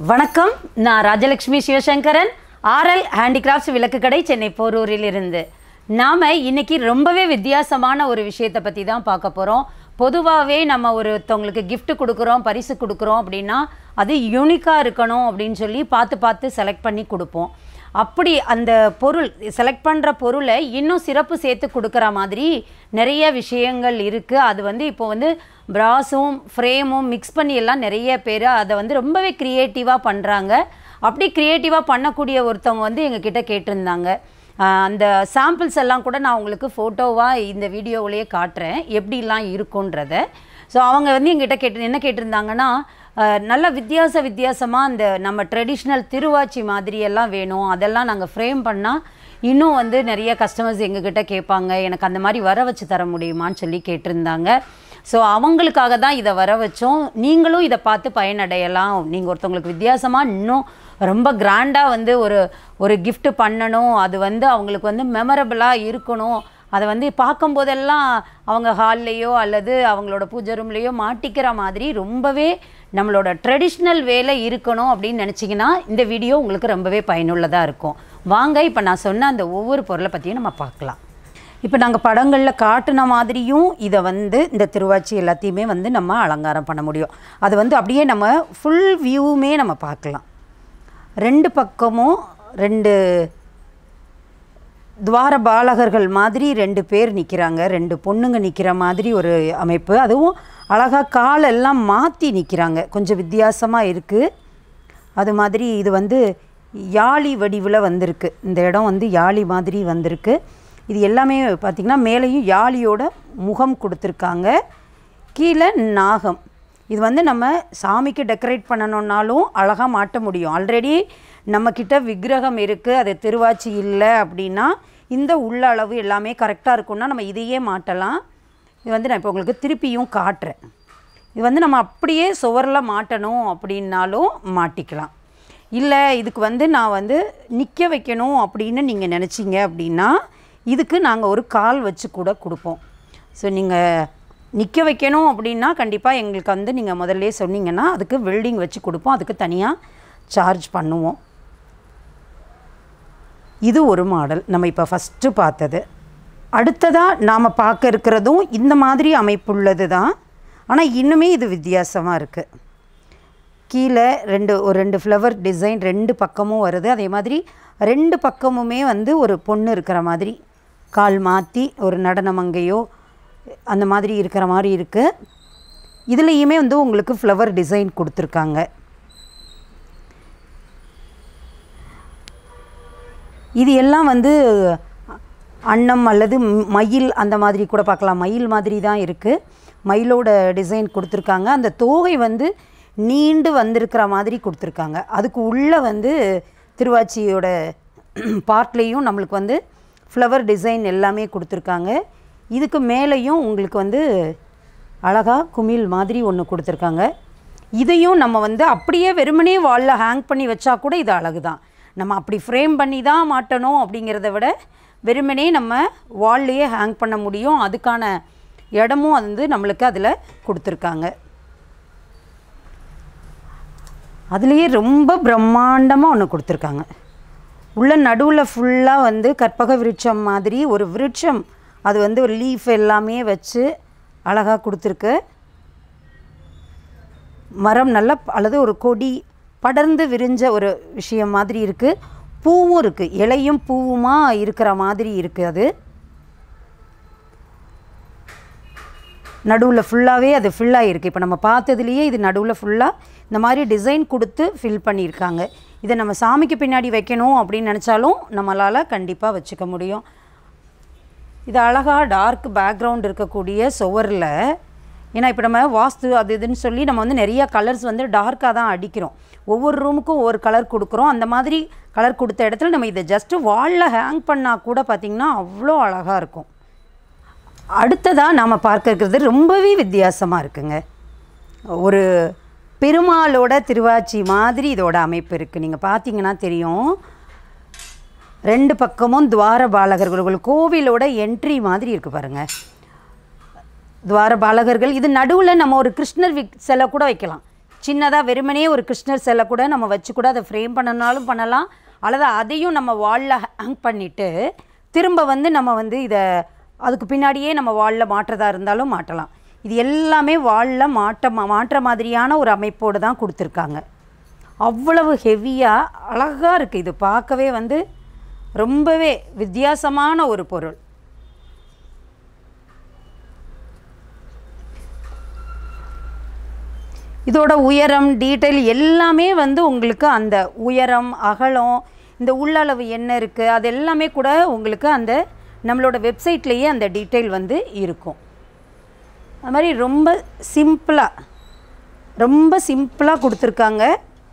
வணக்கம் நான் Rajalakshmi Sivasankaran RL handicrafts விளக்கு கடை சென்னை போரூரில் இருந்து நாம் இன்னைக்கு ரொம்பவே வித்தியாசமான ஒரு விஷயத்தை பற்றி தான் பார்க்க போகிறோம் பொதுவாகவே நம்ம ஒருத்தவங்களுக்கு gift கொடுக்குறோம் பரிசு கொடுக்குறோம் அப்படின்னா அது யூனிக்காக இருக்கணும் அப்படின்னு சொல்லி பார்த்து பார்த்து செலக்ட் பண்ணி கொடுப்போம் அப்படி அந்த பொருள் செலக்ட் பண்ணுற பொருளை இன்னும் சிறப்பு சேர்த்து கொடுக்குற மாதிரி நிறைய விஷயங்கள் இருக்குது அது வந்து இப்போ வந்து ப்ராஸும் ஃப்ரேமும் மிக்ஸ் பண்ணி எல்லாம் நிறைய பேர் அதை வந்து ரொம்பவே க்ரியேட்டிவாக பண்ணுறாங்க அப்படி க்ரியேட்டிவாக பண்ணக்கூடிய ஒருத்தவங்க வந்து எங்ககிட்ட கேட்டிருந்தாங்க ஆஹ் அந்த சாம்பிள்ஸ் எல்லாம் கூட நான் உங்களுக்கு ஃபோட்டோவாக இந்த வீடியோவிலேயே காட்டுறேன் எப்படிலாம் இருக்குன்றத ஸோ அவங்க வந்து எங்கிட்ட கேட்டு என்ன கேட்டிருந்தாங்கன்னா ஆஹ் நல்ல வித்தியாச வித்தியாசமாக அந்த நம்ம ட்ரெடிஷ்னல் திருவாச்சி மாதிரி எல்லாம் வேணும் அதெல்லாம் நாங்கள் ஃப்ரேம் பண்ணால் இன்னும் வந்து நிறைய கஸ்டமர்ஸ் எங்ககிட்ட கேட்பாங்க எனக்கு அந்த மாதிரி வர வச்சு தர முடியுமான்னு சொல்லி கேட்டிருந்தாங்க ஸோ அவங்களுக்காக தான் இதை வர வச்சோம் நீங்களும் இதை பார்த்து பயனடையலாம் நீங்கள் ஒருத்தவங்களுக்கு வித்தியாசமாக இன்னும் ரொம்ப கிராண்டாக வந்து ஒரு ஒரு gift பண்ணணும் அது வந்து அவங்களுக்கு வந்து மெமரபிளாக இருக்கணும் அதை வந்து பார்க்கும்போதெல்லாம் அவங்க ஹால்லையோ அல்லது அவங்களோட பூஜை ரூம்லேயோ மாட்டிக்கிற மாதிரி ரொம்பவே நம்மளோட ட்ரெடிஷ்னல் வேலை இருக்கணும் அப்படின்னு நினச்சிங்கன்னா இந்த வீடியோ உங்களுக்கு ரொம்பவே பயனுள்ளதாக இருக்கும் வாங்க இப்போ நான் சொன்ன அந்த ஒவ்வொரு பொருளை பற்றியும் நம்ம பார்க்கலாம் இப்போ நாங்கள் படங்களில் காட்டுன மாதிரியும் இதை வந்து இந்த திருவாச்சி எல்லாத்தையுமே வந்து நம்ம அலங்காரம் பண்ண முடியும் அது வந்து அப்படியே நம்ம ஃபுல் வியூவுமே நம்ம பார்க்கலாம் ரெண்டு பக்கமும் ரெண்டு துவார பாலகர்கள் மாதிரி ரெண்டு பேர் நிற்கிறாங்க ரெண்டு பொண்ணுங்க நிற்கிற மாதிரி ஒரு அமைப்பு அதுவும் அழகாக காலெல்லாம் மாற்றி நிற்கிறாங்க கொஞ்சம் வித்தியாசமாக இருக்குது அது மாதிரி இது வந்து யாழி வடிவில் வந்திருக்கு இந்த இடம் வந்து யாழி மாதிரி வந்திருக்கு இது எல்லாமே பார்த்திங்கன்னா மேலேயும் யாழியோட முகம் கொடுத்துருக்காங்க கீழே நாகம் இது வந்து நம்ம சாமிக்கு டெக்கரேட் பண்ணணுன்னாலும் அழகாக மாட்ட முடியும் ஆல்ரெடி நம்மக்கிட்ட விக்கிரகம் இருக்குது அது திருவாச்சி இல்லை அப்படின்னா இந்த உள்ள அளவு எல்லாமே கரெக்டாக இருக்கும்னா நம்ம இதையே மாட்டலாம் இது வந்து நான் இப்போ உங்களுக்கு திருப்பியும் காட்டுறேன் இது வந்து நம்ம அப்படியே சுவரில் மாட்டணும் அப்படின்னாலும் மாட்டிக்கலாம் இல்லை இதுக்கு வந்து நான் வந்து நிற்க வைக்கணும் அப்படின்னு நீங்கள் நினச்சிங்க அப்படின்னா இதுக்கு நாங்கள் ஒரு கால் வச்சு கூட கொடுப்போம் ஸோ நீங்கள் நிற்க வைக்கணும் அப்படின்னா கண்டிப்பாக எங்களுக்கு வந்து நீங்கள் முதல்ல சொன்னீங்கன்னா அதுக்கு வெல்டிங் வச்சு கொடுப்போம் அதுக்கு தனியாக சார்ஜ் பண்ணுவோம் இது ஒரு மாடல் நம்ம இப்போ ஃபஸ்ட்டு பார்த்தது அடுத்ததாக நாம் பார்க்க இருக்கிறதும் இந்த மாதிரி அமைப்புள்ளது தான் ஆனால் இன்னுமே இது வித்தியாசமாக இருக்குது கீழே ரெண்டு ஒரு ரெண்டு ஃப்ளவர் டிசைன் ரெண்டு பக்கமும் வருது அதே மாதிரி ரெண்டு பக்கமுமே வந்து ஒரு பொண்ணு இருக்கிற மாதிரி கால் மாற்றி ஒரு நடனமங்கையோ அந்த மாதிரி இருக்கிற மாதிரி இருக்குது இதுலேயுமே வந்து உங்களுக்கு ஃப்ளவர் டிசைன் கொடுத்துருக்காங்க இது எல்லாம் வந்து அன்னம் அல்லது ம்- மயில் அந்த மாதிரி கூட பார்க்கலாம் மயில் மாதிரி தான் இருக்குது மயிலோட டிசைன் கொடுத்துருக்காங்க அந்த தோகை வந்து நீண்டு வந்திருக்கிற மாதிரி கொடுத்துருக்காங்க அதுக்கு உள்ளே வந்து திருவாச்சியோட பார்ட்லேயும் நம்மளுக்கு வந்து ஃப்ளவர் டிசைன் எல்லாமே கொடுத்துருக்காங்க இதுக்கு மேலேயும் உங்களுக்கு வந்து அழகாக குமிழ் மாதிரி ஒன்று கொடுத்துருக்காங்க இதையும் நம்ம வந்து அப்படியே வெறுமனே வாலில் ஹேங் பண்ணி வச்சா கூட இது அழகு தான் நம்ம அப்படி ஃப்ரேம் பண்ணி தான் மாட்டணும் அப்படிங்கிறத விட வெறுமனே நம்ம வால்லையே ஹேங் பண்ண முடியும் அதுக்கான இடமும் வந்து நம்மளுக்கு அதில் கொடுத்துருக்காங்க அதுலேயே ரொம்ப பிரம்மாண்டமாக ஒன்று கொடுத்துருக்காங்க உள்ள நடுவில் ஃபுல்லாக வந்து கற்பக விருட்சம் மாதிரி ஒரு விருட்சம் அது வந்து ஒரு லீஃப் எல்லாமே வச்சு அழகாக கொடுத்துருக்கு மரம் நல்ல அல்லது ஒரு கொடி படர்ந்து விரிஞ்ச ஒரு விஷயம் மாதிரி இருக்குது பூவும் இருக்குது இலையும் பூவுமா இருக்கிற மாதிரி இருக்குது அது நடுவில் ஃபுல்லாகவே அது ஃபில்லாக இருக்குது இப்போ நம்ம பார்த்ததுலேயே இது நடுவில் ஃபுல்லாக இந்த மாதிரி டிசைன் கொடுத்து ஃபில் பண்ணியிருக்காங்க இதை நம்ம சாமிக்கு பின்னாடி வைக்கணும் அப்படின்னு நினச்சாலும் நம்மளால் கண்டிப்பாக வச்சுக்க முடியும் இது அழகாக டார்க் பேக்ரவுண்ட் இருக்கக்கூடிய சுவரில் ஏன்னா இப்போ நம்ம வாஸ்து அது இதுன்னு சொல்லி நம்ம வந்து நிறைய கலர்ஸ் வந்து டார்க்காக தான் அடிக்கிறோம் ஒவ்வொரு ரூமுக்கும் ஒவ்வொரு கலர் கொடுக்குறோம் அந்த மாதிரி கலர் கொடுத்த இடத்துல நம்ம இதை ஜஸ்ட்டு வாலில் ஹேங் பண்ணால் கூட பார்த்திங்கன்னா அவ்வளோ அழகாக இருக்கும் அடுத்ததாக நாம் பார்க்க இருக்கிறது ரொம்பவே வித்தியாசமாக இருக்குங்க ஒரு பெருமாளோட திருவாச்சி மாதிரி இதோட அமைப்பு இருக்குது நீங்கள் பார்த்தீங்கன்னா தெரியும் ரெண்டு பக்கமும் துவார பாலகர்கள் ஒரு கோவிலோட என்ட்ரி மாதிரி இருக்குது பாருங்கள் துவார பாலகர்கள் இது நடுவில் நம்ம ஒரு கிருஷ்ணர் விக் சிலை கூட வைக்கலாம் சின்னதாக வெறுமனே ஒரு கிருஷ்ணர் சிலை கூட நம்ம வச்சு கூட அதை ஃப்ரேம் பண்ணனாலும் பண்ணலாம் அல்லது அதையும் நம்ம வாலில் ஹேங் பண்ணிவிட்டு திரும்ப வந்து நம்ம வந்து இதை அதுக்கு பின்னாடியே நம்ம வாலில் மாட்டுறதா இருந்தாலும் மாட்டலாம் இது எல்லாமே வாலில் மாட்ட மாட்டுற மாதிரியான ஒரு அமைப்போடு தான் கொடுத்துருக்காங்க அவ்வளவு ஹெவியாக அழகாக இருக்குது இது பார்க்கவே வந்து ரொம்பவே வித்தியாசமான ஒரு பொருள் இதோட உயரம் டீட்டெயில் எல்லாமே வந்து உங்களுக்கு அந்த உயரம் அகலம் இந்த உள்ளளவு என்ன இருக்குது அது எல்லாமே கூட உங்களுக்கு அந்த நம்மளோட வெப்சைட்லேயே அந்த டீட்டெயில் வந்து இருக்கும் அது மாதிரி ரொம்ப சிம்பிளாக ரொம்ப சிம்பிளாக கொடுத்துருக்காங்க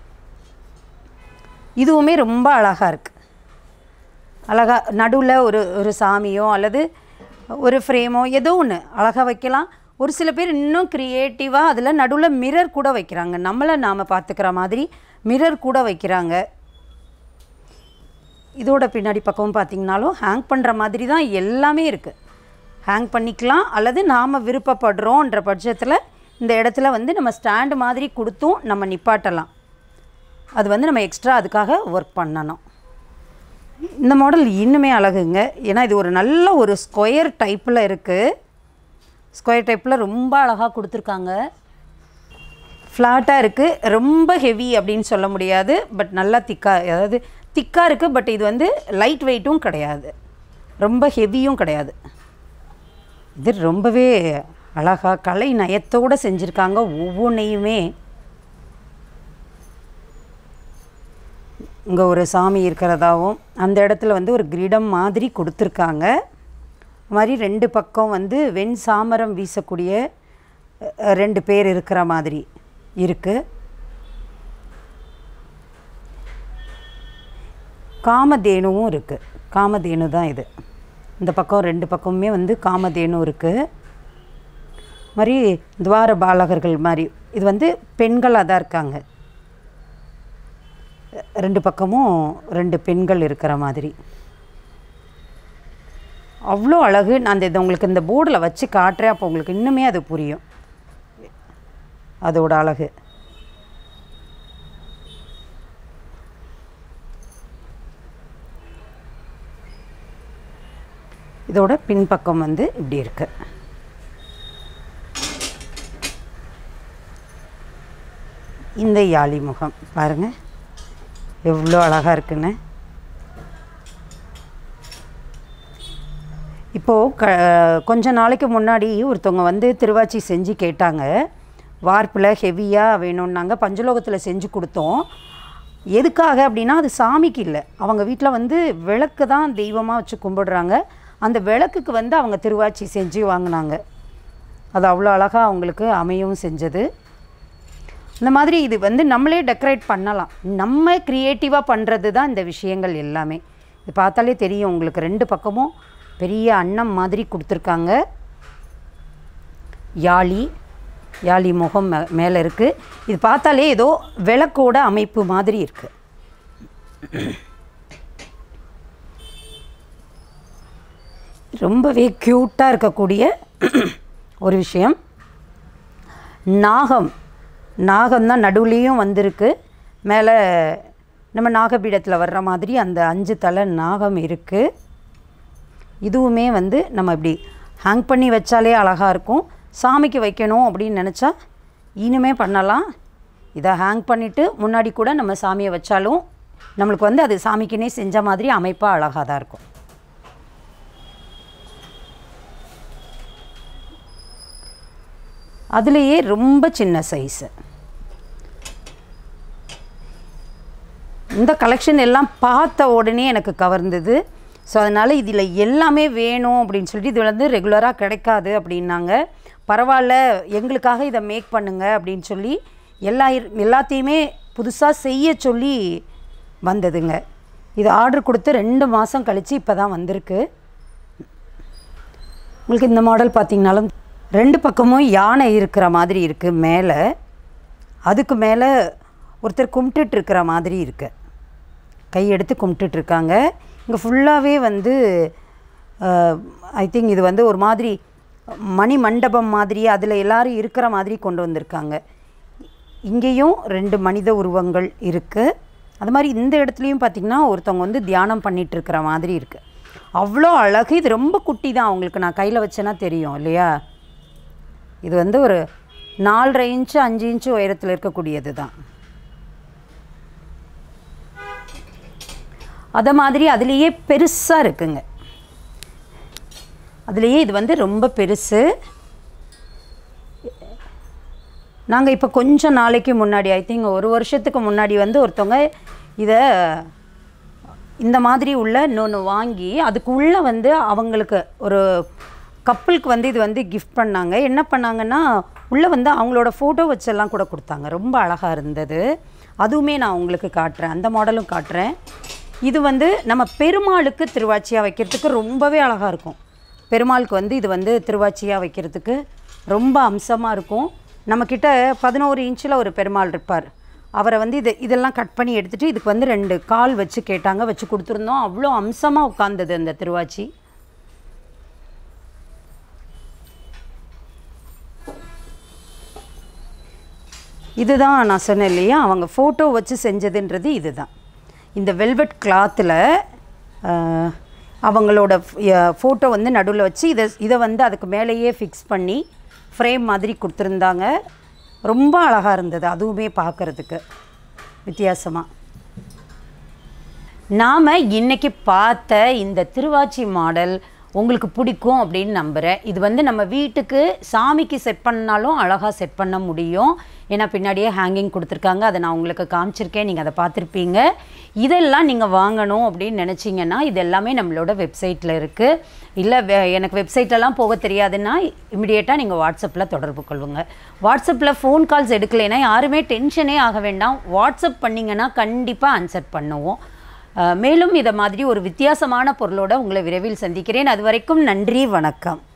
இதுவுமே ரொம்ப அழகாக இருக்குது அழகாக நடுவில் ஒரு ஒரு சாமியோ அல்லது ஒரு ஃப்ரேமோ ஏதோ ஒன்று அழகாக வைக்கலாம் ஒரு சில பேர் இன்னும் க்ரியேட்டிவாக அதில் நடுவில் மிரர் கூட வைக்கிறாங்க நம்மளை நாம் பார்த்துக்கிற மாதிரி மிரர் கூட வைக்கிறாங்க இதோட பின்னாடி பக்கம் பார்த்தீங்கனாலும் ஹேங் பண்ணுற மாதிரி தான் எல்லாமே இருக்குது ஹேங் பண்ணிக்கலாம் அல்லது நாம் விருப்பப்படுறோன்ற பட்சத்தில் இந்த இடத்துல வந்து நம்ம ஸ்டாண்டு மாதிரி கொடுத்தும் நம்ம நிப்பாட்டலாம் அது வந்து நம்ம எக்ஸ்ட்ரா அதுக்காக ஒர்க் பண்ணணும் இந்த மாடல் இன்னுமே அழகுங்க ஏன்னா இது ஒரு நல்ல ஒரு ஸ்கொயர் டைப்பில் இருக்குது ஸ்கொயர் டைப்பில் ரொம்ப அழகாக கொடுத்துருக்காங்க ஃப்ளாட்டாக இருக்குது ரொம்ப ஹெவி அப்படின்னு சொல்ல முடியாது பட் நல்லா திக்காக அதாவது திக்காக இருக்குது பட் இது வந்து லைட் வெயிட்டும் கிடையாது ரொம்ப ஹெவியும் கிடையாது இது ரொம்பவே அழகாக கலை நயத்தோடு செஞ்சுருக்காங்க ஒவ்வொன்றையுமே இங்கே ஒரு சாமி இருக்கிறதாவும் அந்த இடத்துல வந்து ஒரு கிரீடம் மாதிரி கொடுத்துருக்காங்க அது மாதிரி ரெண்டு பக்கம் வந்து வெண் சாமரம் வீசக்கூடிய அஹ், ரெண்டு பேர் இருக்கிற மாதிரி இருக்குது காமதேனுவும் இருக்குது காமதேனு தான் இது இந்த பக்கம் ரெண்டு பக்கமுமே வந்து காமதேனு இருக்குது மாதிரி துவார பாலகர்கள் மாதிரி இது வந்து பெண்களாக தான் இருக்காங்க ரெண்டு பக்கமும் ரெண்டு பெண்கள் இருக்கிற மாதிரி அவ்வளோ அழகு நான் அந்த இதை உங்களுக்கு இந்த போர்டில் வச்சு காட்டுறேன் அப்போ உங்களுக்கு இன்னுமே அது புரியும் அதோட அழகு இதோட பின்பக்கம் வந்து இப்படி இருக்கு இந்த யாழி முகம் பாருங்கள் எவ்வளோ அழகாக இருக்குன்னு இப்போது க கொஞ்ச நாளைக்கு முன்னாடி ஒருத்தவங்க வந்து திருவாச்சி செஞ்சு கேட்டாங்க வார்ப்பில் ஹெவியாக வேணும்னாங்க பஞ்சலோகத்தில் செஞ்சு கொடுத்தோம் எதுக்காக அப்படின்னா அது சாமிக்கு இல்லை அவங்க வீட்டில் வந்து விளக்கு தான் தெய்வமாக வச்சு கும்பிடுறாங்க அந்த விளக்குக்கு வந்து அவங்க திருவாச்சி செஞ்சு வாங்கினாங்க அது அவ்வளோ அழகாக அவங்களுக்கு அமையவும் செஞ்சது இந்த மாதிரி இது வந்து நம்மளே டெக்கரேட் பண்ணலாம் நம்ம க்ரியேட்டிவாக பண்ணுறது தான் இந்த விஷயங்கள் எல்லாமே இது பார்த்தாலே தெரியும் உங்களுக்கு ரெண்டு பக்கமும் பெரிய அன்னம் மாதிரி கொடுத்துருக்காங்க யாழி யாழி முகம் மே மேலே இருக்குது இது பார்த்தாலே ஏதோ விளக்கோட அமைப்பு மாதிரி இருக்குது ரொம்பவே க்யூட்டாக இருக்கக்கூடிய ஒரு விஷயம் நாகம் நாகம் தான் நடுவுலேயும் வந்திருக்கு மேலே நம்ம நாகபீடத்தில் வர்ற மாதிரி அந்த அஞ்சு தலை நாகம் இருக்குது இதுவுமே வந்து நம்ம இப்படி ஹேங் பண்ணி வச்சாலே அழகாக இருக்கும் சாமிக்கு வைக்கணும் அப்படின்னு நினச்சா இனிமே பண்ணலாம் இதை ஹேங் பண்ணிவிட்டு முன்னாடி கூட நம்ம சாமியை வச்சாலும் நம்மளுக்கு வந்து அது சாமிக்குன்னே செஞ்ச மாதிரி அமைப்பாக அழகாக தான் இருக்கும் அதுலேயே ரொம்ப சின்ன சைஸு இந்த கலெக்ஷன் எல்லாம் பார்த்த உடனே எனக்கு கவர்ந்தது ஸோ அதனால் இதில் எல்லாமே வேணும் அப்படின்னு சொல்லிட்டு இது வந்து ரெகுலராக கிடைக்காது அப்படின்னாங்க பரவாயில்ல எங்களுக்காக இதை மேக் பண்ணுங்க அப்படின்னு சொல்லி எல்லா இர்- எல்லாத்தையுமே புதுசாக செய்ய சொல்லி வந்ததுங்க இது ஆர்டர் கொடுத்து ரெண்டு மாதம் கழித்து இப்போ தான் வந்திருக்கு உங்களுக்கு இந்த மாடல் பார்த்தீங்கனாலும் ரெண்டு பக்கமும் யானை இருக்கிற மாதிரி இருக்குது மேலே அதுக்கு மேலே ஒருத்தர் கும்பிட்டுட்டு இருக்கிற மாதிரி இருக்கு கை எடுத்து கும்பிட்டுட்டு இருக்காங்க இங்கே ஃபுல்லாகவே வந்து ஐ திங்க் இது வந்து ஒரு மாதிரி மணி மண்டபம் மாதிரி அதில் எல்லாரும் இருக்கிற மாதிரி கொண்டு வந்திருக்காங்க இங்கேயும் ரெண்டு மனித உருவங்கள் இருக்குது அது மாதிரி இந்த இடத்துலையும் பார்த்திங்கன்னா ஒருத்தவங்க வந்து தியானம் பண்ணிட்டு இருக்கிற மாதிரி இருக்குது அவ்வளோ அழகு இது ரொம்ப குட்டி தான் அவங்களுக்கு நான் கையில் வச்சேன்னா தெரியும் இல்லையா இது வந்து ஒரு நாலரை இன்ச்சு அஞ்சு இன்ச்சு உயரத்தில் இருக்கக்கூடியது தான் அதை மாதிரி அதுலேயே பெருசாக இருக்குங்க அதுலேயே இது வந்து ரொம்ப பெருசு நாங்கள் இப்போ கொஞ்சம் நாளைக்கு முன்னாடி ஐ திங்க் ஒரு வருஷத்துக்கு முன்னாடி வந்து ஒருத்தவங்க இதை இந்த மாதிரி உள்ள இன்னொன்று வாங்கி அதுக்கு உள்ளே வந்து அவங்களுக்கு ஒரு கப்பலுக்கு வந்து இது வந்து கிஃப்ட் பண்ணாங்க என்ன பண்ணாங்கன்னா உள்ளே வந்து அவங்களோட ஃபோட்டோ வச்செல்லாம் கூட கொடுத்தாங்க ரொம்ப அழகாக இருந்தது அதுவுமே நான் உங்களுக்கு காட்டுறேன் அந்த மாடலும் காட்டுறேன் இது வந்து நம்ம பெருமாளுக்கு திருவாச்சியாக வைக்கிறதுக்கு ரொம்பவே அழகாக இருக்கும் பெருமாளுக்கு வந்து இது வந்து திருவாச்சியாக வைக்கிறதுக்கு ரொம்ப அம்சமாக இருக்கும் நம்மக்கிட்ட பதினோரு இன்ச்சில் ஒரு பெருமாள் இருப்பார் அவரை வந்து இது இதெல்லாம் கட் பண்ணி எடுத்துகிட்டு இதுக்கு வந்து ரெண்டு கால் வச்சு கேட்டாங்க வச்சு கொடுத்துருந்தோம் அவ்வளோ அம்சமாக உட்காந்தது அந்த திருவாச்சி இதுதான் நான் சொன்னேன் இல்லையா அவங்க ஃபோட்டோ வச்சு செஞ்சதுன்றது இதுதான் இந்த வெல்வெட் கிளாத்தில் அவங்களோட ஃபோட்டோ வந்து நடுவில் வச்சு இதை இதை வந்து அதுக்கு மேலேயே ஃபிக்ஸ் பண்ணி ஃப்ரேம் மாதிரி கொடுத்துருந்தாங்க ரொம்ப அழகாக இருந்தது அதுவுமே பார்க்குறதுக்கு வித்தியாசமாக நாம் இன்னைக்கு பார்த்த இந்த திருவாச்சி மாடல் உங்களுக்கு பிடிக்கும் அப்படின்னு நம்புகிறேன் இது வந்து நம்ம வீட்டுக்கு சாமிக்கு செட் பண்ணாலும் அழகாக செட் பண்ண முடியும் ஏன்னா பின்னாடியே ஹேங்கிங் கொடுத்துருக்காங்க அதை நான் உங்களுக்கு காமிச்சிருக்கேன் நீங்கள் அதை பார்த்துருப்பீங்க இதெல்லாம் நீங்கள் வாங்கணும் அப்படின்னு நினச்சிங்கன்னா இது எல்லாமே நம்மளோட வெப்சைட்டில் இருக்குது இல்லை வே- எனக்கு வெப்சைட்லலாம் போக தெரியாதுன்னா இமிடியேட்டாக நீங்கள் வாட்ஸ்அப்பில் தொடர்பு கொள்ளுங்க வாட்ஸ்அப்பில் ஃபோன் கால்ஸ் எடுக்கலைன்னா யாருமே டென்ஷனே ஆக வேண்டாம் வாட்ஸ்அப் பண்ணிங்கன்னா கண்டிப்பாக ஆன்சர் பண்ணுவோம் அஹ் மேலும் இதை மாதிரி ஒரு வித்தியாசமான பொருளோட உங்களை விரைவில் சந்திக்கிறேன் அது வரைக்கும் நன்றி வணக்கம்